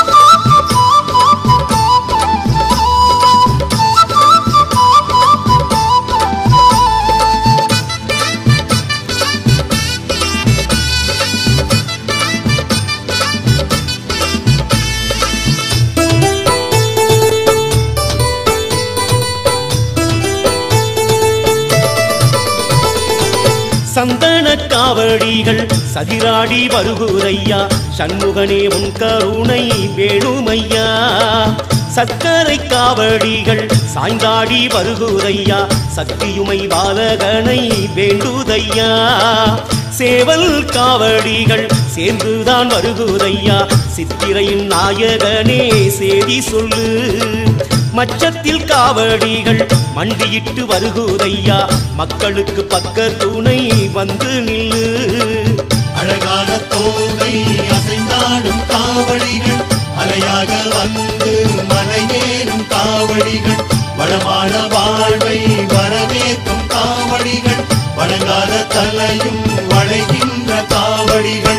சந்தன காவடிகள் சதிராடி வருகுதையா சண்முகனே உன் கருணை வேணுமையா சக்கரை காவடிகள் சாய்ந்தாடி வருகுதையா சக்தியுமை பாலகனை வேண்டுதையா சேவல் காவடிகள் சேர்ந்துதான் வருகுதையா சித்திரையின் நாயகனே சேதி சொல்லு மச்சத்தில் காவடிகள் மண்டியிட்டு வருகுதையா மக்களுக்கு பக்க துணை வந்து நில்லு அழகான தோகை அசைந்தாடும் காவடிகள் அலையாக வந்து மலையேறும் காவடிகள் வளமான வாழ்வை வரவேற்கும் காவடிகள் வணங்காத தலையும் வளைகின்ற காவடிகள்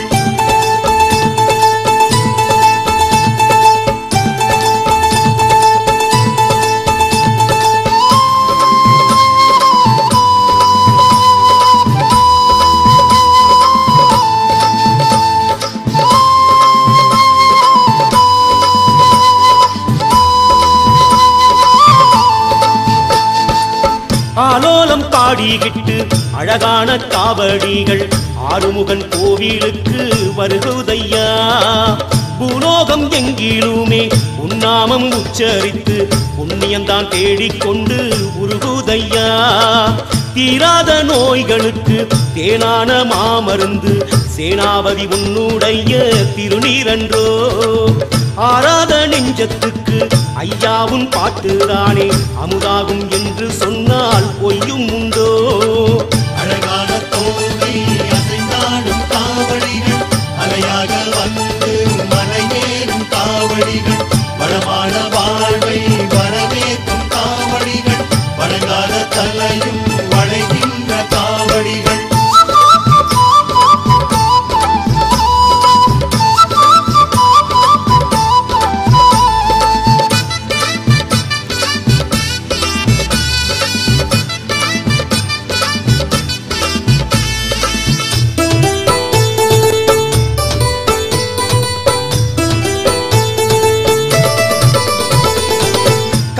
ஆலோலம் பாடிக்கிட்டு அழகான காவடிகள் ஆறுமுகன் கோவிலுக்கு வருகுதையா பூலோகம் எங்கிலுமே உன்னாமம் உச்சரித்து புண்ணியந்தான் தேடிக்கொண்டு உருகுதையா தீராத நோய்களுக்கு தேனான மாமருந்து சேனாபதி உன்னுடைய திருநீரன்றோ ஆராத நெஞ்சத்துக்கு ஐயாவும் பாட்டுதானே அமுதாகும் என்று சொன்னால் பொய்யும் உண்டோ அழகான தோகை அசைந்தாடும் காவடிகள் அலையாக வந்து மலையேறும் காவடிகள் வளமான வாழ்வை வரவேற்கும் காவடிகள் வணங்காத தலையும் வளைகின்ற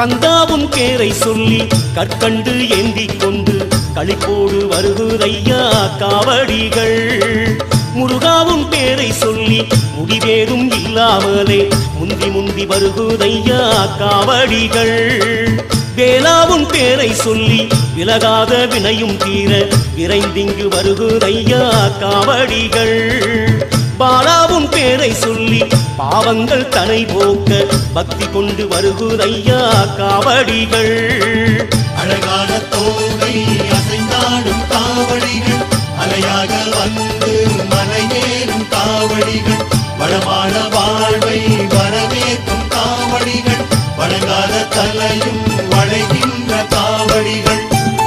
கந்தாவும் பேரை சொல்லி கற்கண்டு ஏந்திக் கொண்டு களிப்போடு வருகுதையா காவடிகள் முருகாவும் பேரை சொல்லி முடிவேதும் இல்லாமலே முந்தி முந்தி வருகுதையா காவடிகள் வேளாவும் பேரை சொல்லி விலகாத வினையும் தீர விரைந்திங்கு வருகுதையா காவடிகள் பாலாவும் பேரை சொல்லி பாவங்கள் தனை போக்க பக்தி கொண்டு வருகுதையா காவடிகள் அழகான தோகை அசைந்தாடும் காவடிகள் அலையாக வந்து மலையேறும் காவடிகள் வளமான வாழ்வை வரவேற்கும் காவடிகள் வணங்காத தலையும் வளைகின்ற காவடிகள்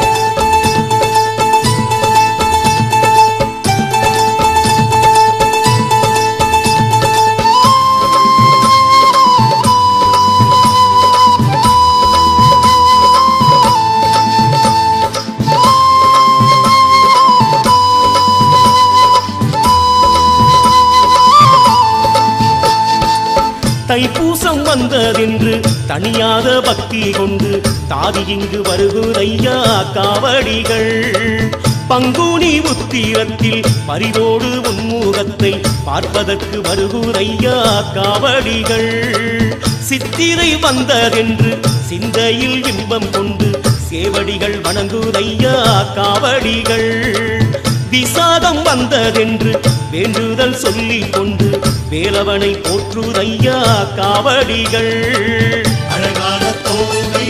தைப்பூசம் வந்ததென்று தனியாத பக்தி கொண்டு தாதி இங்கு வருகுதையா காவடிகள் பங்குனி உத்திரத்தில் பரிவோடு உன்முகத்தை பார்ப்பதற்கு வருகுதையா காவடிகள் சித்திரை வந்ததென்று சிந்தையில் இன்பம் கொண்டு சேவடிகள் வணங்குதையா காவடிகள் விசாதம் வந்ததென்று வேண்டுதல் சொல்லிக் கொண்டு வேலவனை போற்றுதையா காவடிகள் அழகான தோகை